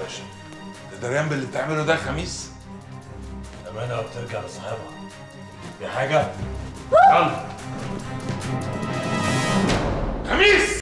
باشا انت دريان باللي بتعمله ده يا خميس الامانه بترجع لصاحبها في حاجه يلا خميس